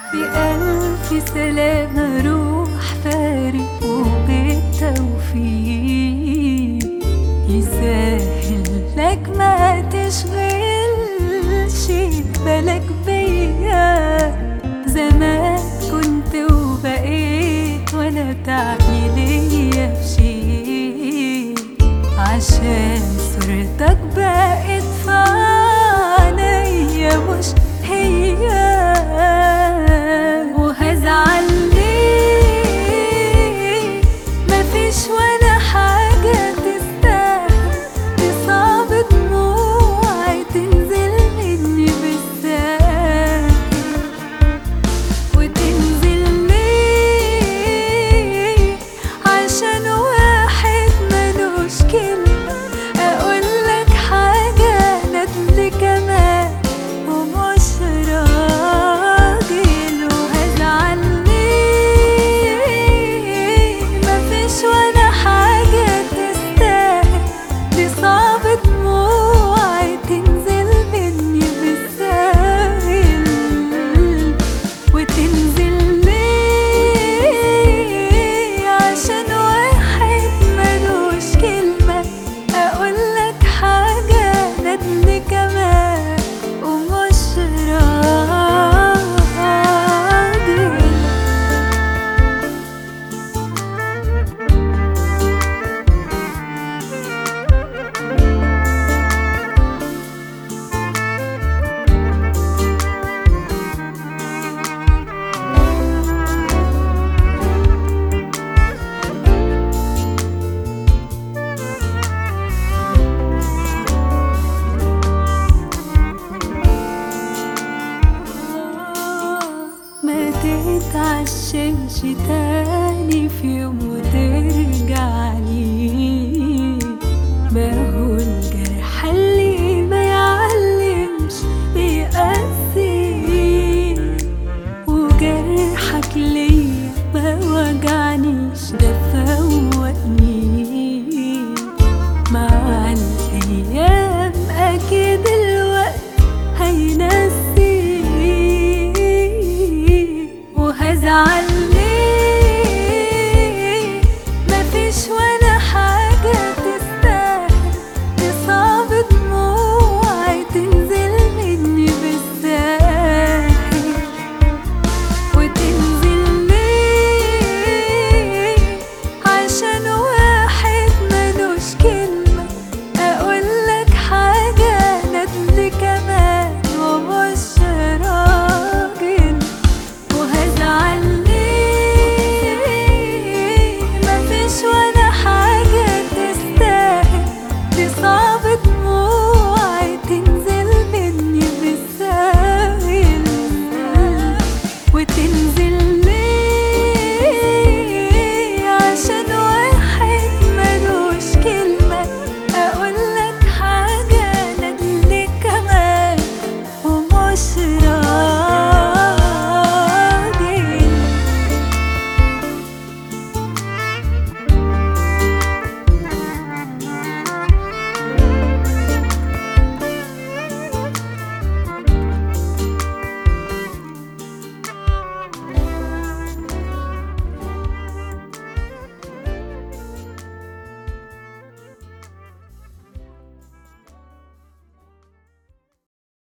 بألف سلامة روح فارق وبالتوفيق يسهل لك ما تشغلش بالك بيا زمان كنت وبقيت ولا تعني ليا في شيء عشان صورتك بقت في عينيا مش هي وهزعل ليه مفيش ولا حاجة تستاهل دي صعب دموعي تنزل مني بالساهل وتنزل ليه عشان واحد ملوش كلمة أقولك حاجة ندل كمان ومش راجل وهزعل ليه مفيش ولا حاجة تستاهل دي صعب دموعي تنزل مني بالساهل وتنزل ليه عشان واحد ملوش كلمة أقولك حاجة ندل كمان ومش راجل ما تتعشمش تاني في يوم